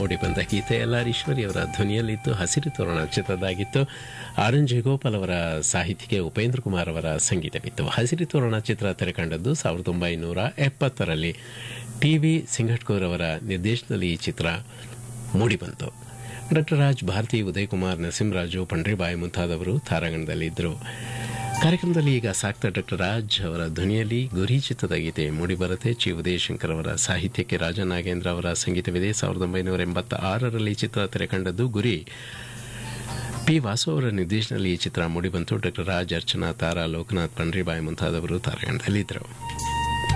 ಮೂಡಿಬಂದ ಗೀತೆ L R Eshwari ಅವರ ಧ್ವನಿಯಲ್ಲಿತ್ತು ಹಸಿರು ತೋರಣ ಚಿತ್ರದಾಗಿತ್ತು ಆರ್ ಎನ್ ಜಯಗೋಪಾಲ್ ಅವರ ಸಾಹಿತ್ಯಕ್ಕೆ ಉಪೇಂದ್ರ ಕುಮಾರ್ ಅವರ ಸಂಗೀತವಿತ್ತು ಹಸಿರು ತೋರಣ ಚಿತ್ರ ತೆರೆಕಂಡದ್ದು ಸಾವಿರದ ಒಂಬೈನೂರ ಎಪ್ಪತ್ತರಲ್ಲಿ ಟಿ ವಿ ಸಿಂಘಟ್ಕೂರ್ ಅವರ ನಿರ್ದೇಶನದಲ್ಲಿ ಈ ಚಿತ್ರ ಮೂಡಿಬಂತು ಡಾಕ್ಟರ್ ರಾಜ್ ಭಾರತಿ ಉದಯ್ ಕುಮಾರ್ ನರಸಿಂಹರಾಜು ಪಂಡ್ರಿಬಾಯಿ ಮುಂತಾದವರು ತಾರಾಗಣದಲ್ಲಿದ್ದರು ಕಾರ್ಯಕ್ರಮದಲ್ಲಿ ಈಗ ಸಾಕ್ತಾ ಡಾಕ್ಟರ್ ರಾಜ್ ಅವರ ಧ್ವನಿಯಲ್ಲಿ ಗುರಿ ಚಿತ್ರದ ಗೀತೆ ಮೂಡಿಬರುತ್ತೆ ಚಿ ಉದಯಶಂಕರ್ ಅವರ ಸಾಹಿತ್ಯಕ್ಕೆ ರಾಜ ನಾಗೇಂದ್ರ ಅವರ ಸಂಗೀತವಿದೆ ಸಾವಿರದ ಒಂಬೈನೂರ ಎಂಬತ್ತ ಆರರಲ್ಲಿ ಚಿತ್ರ ತೆರೆಕಂಡದ್ದು ಗುರಿ ಪಿ ವಾಸು ಅವರ ನಿರ್ದೇಶನದಲ್ಲಿ ಈ ಚಿತ್ರ ಮೂಡಿಬಂತು ಡಾಕ್ಟರ್ ರಾಜ್ ಅರ್ಚನಾ ತಾರಾ ಲೋಕನಾಥ್ ಪಂಡ್ರಿಬಾಯಿ ಮುಂತಾದವರು ತಾರಾಗಣದಲ್ಲಿದ್ದರು